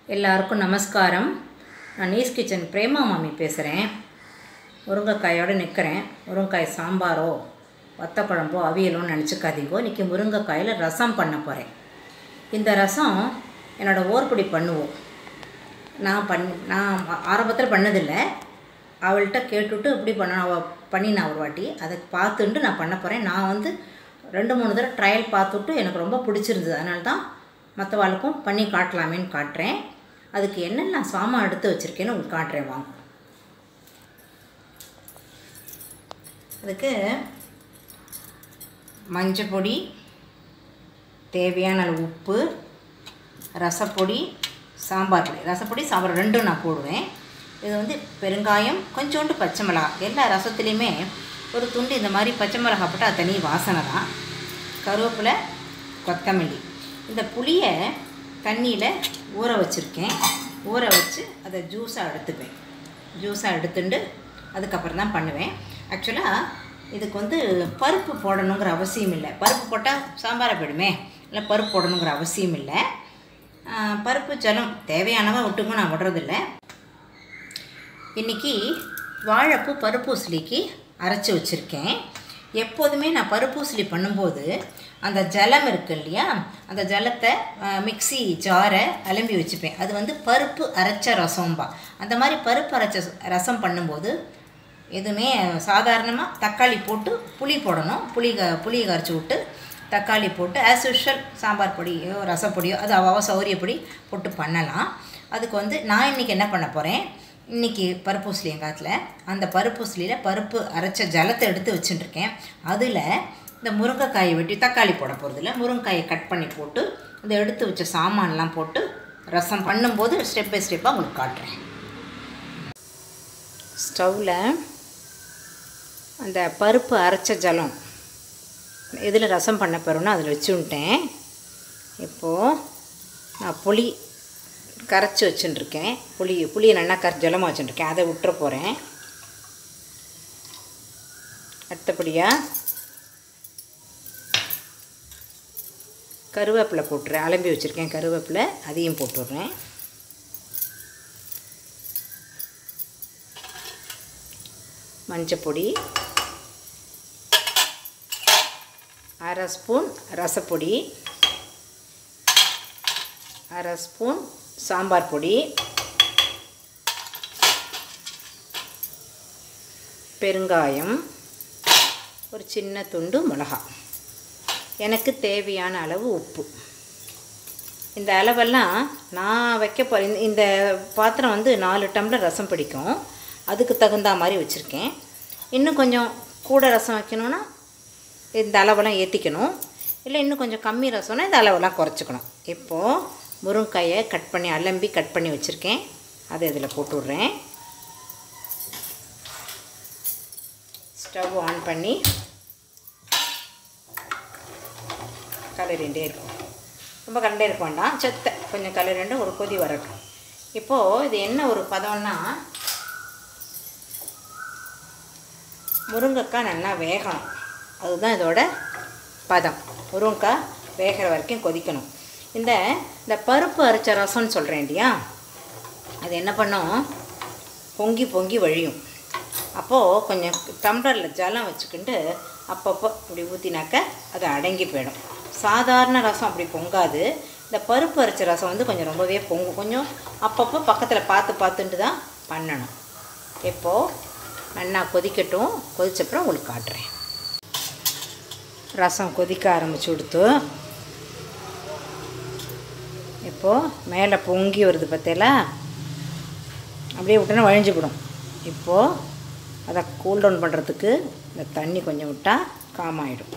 எல்லாருக்கும் நமஸ்காரம் நான் நீஸ் கிச்சன் பிரேமா மாமி பேசுகிறேன் முருங்கைக்காயோடு நிற்கிறேன் முருங்கைக்காய் சாம்பாரோ வத்த குழம்போ அவியலோன்னு நினச்சிக்காதீங்கோ இன்றைக்கி முருங்கைக்காயில் ரசம் பண்ண போகிறேன் இந்த ரசம் என்னோடய ஓர்படி பண்ணுவோம் நான் பண் நான் ஆரம்பத்தில் பண்ணதில்லை அவள்கிட்ட கேட்டுட்டு இப்படி பண்ண அவள் பண்ணினா ஒரு வாட்டி அதை பார்த்துட்டு நான் பண்ண போகிறேன் நான் வந்து ரெண்டு மூணு தடவை ட்ரையல் பார்த்துட்டு எனக்கு ரொம்ப பிடிச்சிருந்தது அதனால தான் மற்றவாளுக்கும் பண்ணி காட்டலாமேன்னு காட்டுறேன் அதுக்கு என்னென்ன சாமான் எடுத்து வச்சுருக்கேன்னு உங்களுக்கு காட்டுறேன் வாங்க அதுக்கு மஞ்சள் பொடி தேவையான அளவு உப்பு ரசப்பொடி சாம்பார் பொடி ரசப்பொடி சாம்பார் ரெண்டும் நான் போடுவேன் இது வந்து பெருங்காயம் கொஞ்சோண்டு பச்சை மிளகா எல்லா ரசத்துலேயுமே ஒரு துண்டு இந்த மாதிரி பச்சை மிளகா போட்டால் அது தனி வாசனை தான் கருவேப்பிலை கொத்தமல்லி இந்த புளியை தண்ணியில் ஊற வச்சுருக்கேன் ஊற வச்சு அதை ஜூஸாக எடுத்துப்பேன் ஜூஸாக எடுத்துட்டு அதுக்கப்புறம் தான் பண்ணுவேன் ஆக்சுவலாக இதுக்கு வந்து பருப்பு போடணுங்கிற அவசியம் இல்லை பருப்பு போட்டால் சாம்பாரை போயிடுமே இல்லை பருப்பு போடணுங்கிற அவசியம் இல்லை பருப்பு ஜலம் தேவையானவா விட்டுக்கும் நான் விடுறதில்ல இன்றைக்கி வாழைப்பூ பருப்பூசலிக்கு அரைச்சி வச்சுருக்கேன் எப்போதுமே நான் பருப்பூசலி பண்ணும்போது அந்த ஜலம் இருக்கு இல்லையா அந்த ஜலத்தை மிக்சி ஜாரை அலம்பி வச்சுப்பேன் அது வந்து பருப்பு அரைச்ச ரசம்பா அந்த மாதிரி பருப்பு அரைச்ச ரசம் பண்ணும்போது எதுவுமே சாதாரணமாக தக்காளி போட்டு புளி போடணும் புளி க புளியை கரைச்சி விட்டு தக்காளி போட்டு ஆஸ் யூஷுவல் சாம்பார் பொடியோ ரசப்பொடியோ அது அவ்வளோ சௌரியப்பொடி போட்டு பண்ணலாம் அதுக்கு வந்து நான் இன்றைக்கி என்ன பண்ண போகிறேன் இன்றைக்கி பருப்பூசலி எங்காத்தில் அந்த பருப்பூசலியில் பருப்பு அரைச்ச ஜலத்தை எடுத்து வச்சுட்டுருக்கேன் அதில் இந்த முருங்கைக்காயை வெட்டி தக்காளி போட போகிறதில்ல முருங்கைக்காயை கட் பண்ணி போட்டு இந்த எடுத்து வச்ச சாமான்லாம் போட்டு ரசம் பண்ணும்போது ஸ்டெப் பை ஸ்டெப்பாக உங்களுக்கு காட்டுறேன் ஸ்டவ்வில் அந்த பருப்பு அரைச்ச ஜலம் எதில் ரசம் பண்ண போகிறோன்னா அதில் வச்சுன்ட்டேன் இப்போது நான் புளி கரைச்சி வச்சுட்டுருக்கேன் புளி புளியை நல்லா கரைச்சி ஜலமாக வச்சுட்டுருக்கேன் அதை விட்டுற போகிறேன் அடுத்தபடியாக கருவேப்பிலை போட்டுறேன் அலம்பி வச்சுருக்கேன் கருவேப்பிலை அதையும் போட்டுடுறேன் மஞ்சப்பொடி அரை ஸ்பூன் ரசப்பொடி அரை ஸ்பூன் சாம்பார் பொடி பெருங்காயம் ஒரு சின்ன துண்டு மிளகா எனக்கு தேவையான அளவு உப்பு இந்த அளவெல்லாம் நான் வைக்க போகிற இந்த பாத்திரம் வந்து நாலு டம்ளர் ரசம் பிடிக்கும் அதுக்கு தகுந்த மாதிரி வச்சுருக்கேன் இன்னும் கொஞ்சம் கூட ரசம் வைக்கணுன்னா இந்த அளவெல்லாம் ஏற்றிக்கணும் இல்லை இன்னும் கொஞ்சம் கம்மி ரசம்னா இந்த அளவெல்லாம் குறைச்சிக்கணும் இப்போது முருங்கையை கட் பண்ணி அலம்பி கட் பண்ணி வச்சுருக்கேன் அதை இதில் போட்டு விட்றேன் ஸ்டவ் ஆன் பண்ணி கலரிண்டே இருக்கும் ரொம்ப கலண்டே இருக்க வேண்டாம் செத்தை கொஞ்சம் கலரிண்டு ஒரு கொதி வரட்டும் இப்போது இது என்ன ஒரு பதம்னா முருங்கைக்காய் நல்லா வேகணும் அதுதான் இதோட பதம் முருங்கைக்காய் வேகிற வரைக்கும் கொதிக்கணும் இந்த இந்த பருப்பு அரைச்ச ரசம்னு சொல்கிறேன் இல்லையா அது என்ன பண்ணும் பொங்கி பொங்கி வழியும் அப்போது கொஞ்சம் டம்ளரில் ஜலம் வச்சுக்கிட்டு அப்பப்போ இப்படி ஊற்றினாக்க அது அடங்கி போயிடும் சாதாரண ரசம் அப்படி பொங்காது இந்த பருப்பு அரைச்ச ரசம் வந்து கொஞ்சம் ரொம்பவே பொங்கும் கொஞ்சம் அப்பப்போ பக்கத்தில் பார்த்து பார்த்துட்டு தான் பண்ணணும் இப்போது நல்லா கொதிக்கட்டும் கொதிச்சப்புறம் உங்களுக்கு காட்டுறேன் ரசம் கொதிக்க ஆரம்பிச்சு கொடுத்து இப்போது மேலே பொங்கி வருது பார்த்தீங்களா அப்படியே விட்டோன்னா வழிஞ்சுவிடும் இப்போது அதை கூல் டவுன் பண்ணுறதுக்கு இந்த தண்ணி கொஞ்சம் விட்டால் காம் ஆகிடும்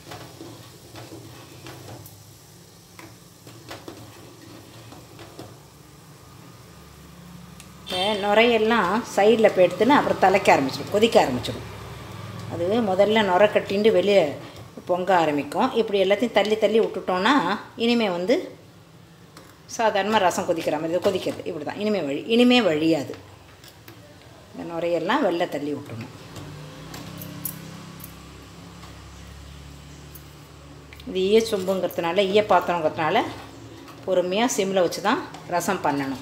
இப்போ நுரையெல்லாம் சைடில் போய் எடுத்துன்னு அப்புறம் தலைக்க ஆரம்பிச்சிடும் கொதிக்க ஆரம்பிச்சிடும் அது முதல்ல நுரை கட்டின்ட்டு வெளியே பொங்க ஆரம்பிக்கும் இப்படி எல்லாத்தையும் தள்ளி தள்ளி விட்டுட்டோன்னா இனிமேல் வந்து சாதாரணமாக ரசம் கொதிக்கிற மாதிரி கொதிக்கிறது இப்படி தான் இனிமேல் வழி இனிமேல் வழியாது இந்த நுரையெல்லாம் வெளில தள்ளி விட்டுணும் இது ஈய சொம்புங்கிறதுனால ஈய பாத்திரங்கிறதுனால பொறுமையாக சிம்மில் வச்சு தான் ரசம் பண்ணணும்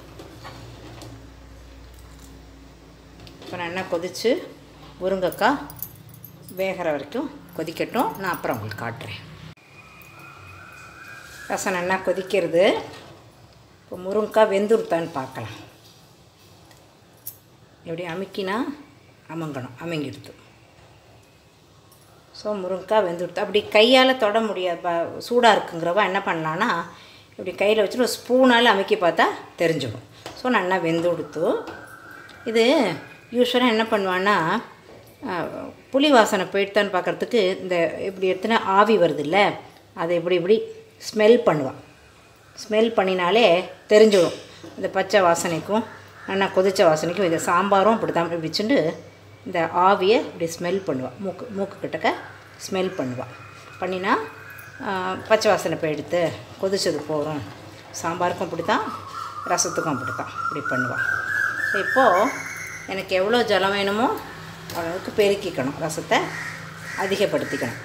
இப்போ நான் என்ன கொதித்து முருங்கைக்காய் வேகிற வரைக்கும் கொதிக்கட்டும் நான் அப்புறம் உங்களுக்கு காட்டுறேன் ரசம் நல்லா கொதிக்கிறது இப்போ முருங்கைக்காய் வெந்துருத்தான்னு பார்க்கலாம் எப்படி அமுக்கினா அமங்கணும் அமங்கிடுது ஸோ முருங்கைக்காய் வெந்துடுத்து அப்படி கையால் தொட முடியாது ப சூடாக இருக்குங்கிறவ என்ன பண்ணலான்னா இப்படி கையில் வச்சுட்டு ஒரு ஸ்பூனால் அமுக்கி பார்த்தா தெரிஞ்சிடும் ஸோ நல்லா வெந்து கொடுத்து இது யூஸ்வலாக என்ன பண்ணுவான்னா அஹ், புளி வாசனை போயிட்டான்னு பார்க்குறதுக்கு இந்த இப்படி எடுத்துனா ஆவி வருது இல்லை அதை இப்படி இப்படி ஸ்மெல் பண்ணுவாள் ஸ்மெல் பண்ணினாலே தெரிஞ்சிடும் இந்த பச்சை வாசனைக்கும் நல்லா கொதிச்ச வாசனைக்கும் இது சாம்பாரும் இப்படி தான் இப்படி வச்சுட்டு இந்த ஆவியை இப்படி ஸ்மெல் பண்ணுவாள் மூக்கு மூக்கு கிட்டக்க ஸ்மெல் பண்ணுவாள் பண்ணினா ஆ, பச்சை வாசனை போய் எடுத்து கொதிச்சது போகிறோம் சாம்பாருக்கும் அப்படி தான் ரசத்துக்கும் அப்படி தான் இப்படி பண்ணுவாள் ஸோ இப்போது எனக்கு எவ்வளோ ஜலம் வேணுமோ அளவுக்கு பெருக்கிக்கணும் ரசத்தை அதிகப்படுத்திக்கணும்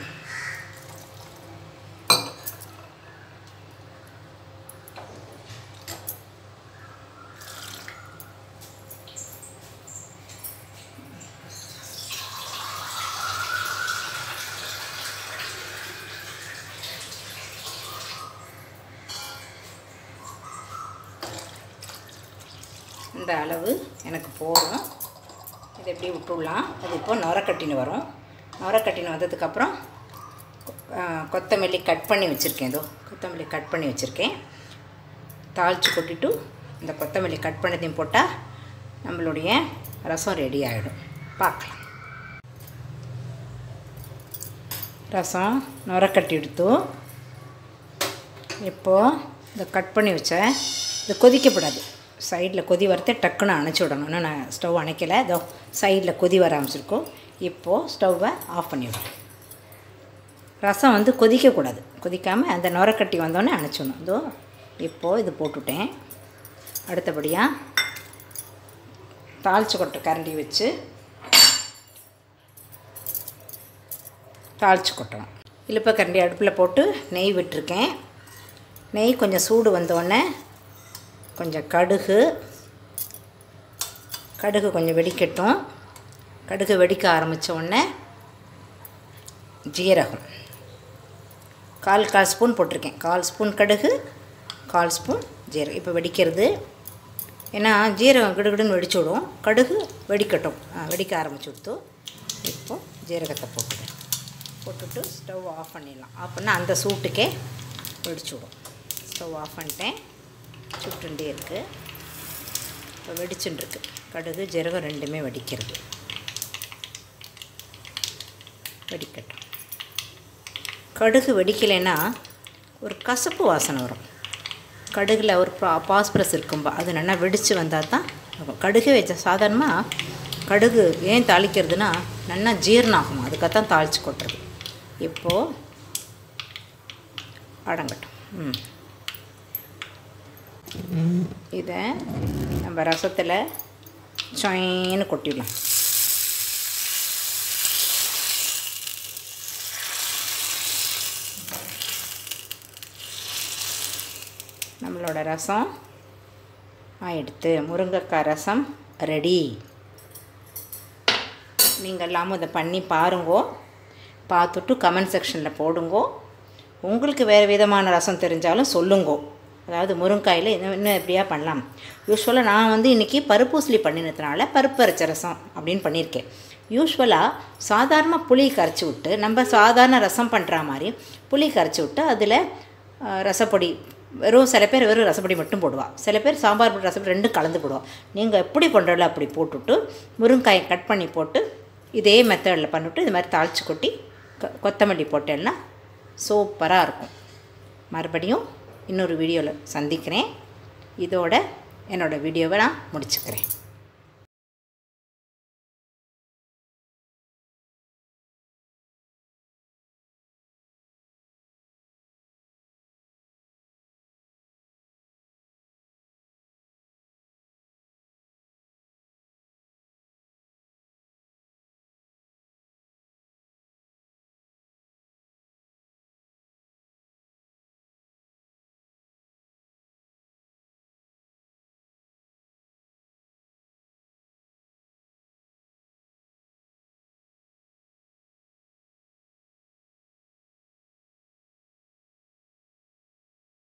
இந்த அளவு எனக்கு போதும் இதை எப்படி விட்டுடலாம் அது இப்போ நுரக்கட்டின்னு வரும் நுரக்கட்டின்னு வந்ததுக்கப்புறம் கொத்தமல்லி கட் பண்ணி வச்சுருக்கேன் இதோ கொத்தமல்லி கட் பண்ணி வச்சுருக்கேன் தாளித்து கொட்டிட்டு இந்த கொத்தமல்லி கட் பண்ணதையும் போட்டால் நம்மளுடைய ரசம் ரெடி ஆகிடும் பார்க்கலாம் ரசம் நுரக்கட்டி எடுத்து இப்போது இந்த கட் பண்ணி வச்ச இது கொதிக்கப்படாது சைடில் கொதி வரத்தை டக்குன்னு அணைச்சி விடணும் இன்னும் நான் ஸ்டவ் அணைக்கலை இதோ சைடில் கொதி வர ஆரம்பிச்சிருக்கோம் இப்போது ஸ்டவ்வை ஆஃப் பண்ணி விடணும் ரசம் வந்து கொதிக்கக்கூடாது கொதிக்காமல் அந்த நுரக்கட்டி வந்தோடனே அணைச்சிடணும் இதோ இப்போது இது போட்டுட்டேன் அடுத்தபடியாக தாளிச்சு கொட்டை கரண்டி வச்சு தாளிச்சு கொட்டணும் இழுப்ப கரண்டி அடுப்பில் போட்டு நெய் விட்டுருக்கேன் நெய் கொஞ்சம் சூடு வந்தோடனே கொஞ்சம் கடுகு கடுகு கொஞ்சம் வெடிக்கட்டும் கடுகு வெடிக்க ஆரம்பித்த உடனே ஜீரகம் கால் கால் ஸ்பூன் போட்டிருக்கேன் கால் ஸ்பூன் கடுகு கால் ஸ்பூன் ஜீரகம் இப்போ வெடிக்கிறது ஏன்னா ஜீரகம் கிடுகிடுன்னு வெடிச்சு விடும் கடுகு வெடிக்கட்டும் ஆ, வெடிக்க ஆரம்பிச்சு விட்டு இப்போது ஜீரகத்தை போட்டுட்டேன் போட்டுட்டு ஸ்டவ் ஆஃப் பண்ணிடலாம் ஆஃப் பண்ணால் அந்த சூட்டுக்கே வெடிச்சு விடும் ஸ்டவ் ஆஃப் பண்ணிட்டேன் சுட்டுண்டே இருக்குது இப்போ வெடிச்சுன்னு இருக்கு கடுகு ஜீரகம் ரெண்டுமே வெடிக்கிறது வெடிக்கட்டும் கடுகு வெடிக்கலைன்னா ஒரு கசப்பு வாசனை வரும் கடுகில் ஒரு பா பாஸ்பரஸ் இருக்கும்பா அது நல்லா வெடித்து வந்தால் தான் இருக்கும். கடுகு வச்ச சாதாரணமாக கடுகு ஏன் தாளிக்கிறதுனா நல்லா ஜீரணம் ஆகும் அதுக்காகத்தான் தாளித்து கொட்டுறது இப்போது அடங்கட்டும் ம் இதை நம்ம ரசத்தில் சொயின்னு கொட்டிடலாம் நம்மளோட ரசம் ஆயிடுத்து முருங்கைக்காய் ரசம் ரெடி நீங்கள் எல்லாமும் இதை பண்ணி பாருங்கோ பார்த்துட்டு கமெண்ட் செக்ஷனில் போடுங்கோ உங்களுக்கு வேறு விதமான ரசம் தெரிஞ்சாலும் சொல்லுங்கோ அதாவது முருங்காயில் இன்னும் இன்னும் எப்படியா பண்ணலாம் யூஸ்வலாக நான் வந்து இன்றைக்கி பருப்பூசலி பண்ணினதுனால பருப்பு அரைச்ச ரசம் அப்படின்னு பண்ணியிருக்கேன் யூஸ்வலாக சாதாரணமாக புளி கரைச்சி விட்டு நம்ம சாதாரண ரசம் பண்ணுற மாதிரி புளி கரைச்சி விட்டு அதில் ரசப்பொடி வெறும் சில பேர் வெறும் ரசப்பொடி மட்டும் போடுவா சில பேர் சாம்பார் பொடி ரசப்பொடி ரெண்டும் கலந்து போடுவோம் நீங்கள் எப்படி பண்ணுறல அப்படி போட்டுட்டு முருங்காயை கட் பண்ணி போட்டு இதே மெத்தடில் பண்ணிவிட்டு இது மாதிரி தாளித்து கொட்டி கொ கொத்தமல்லி போட்டேன்னா சூப்பராக இருக்கும் மறுபடியும் இன்னொரு வீடியோவில் சந்திக்கிறேன் இதோட என்னோடய வீடியோவை நான் முடிச்சுக்கிறேன்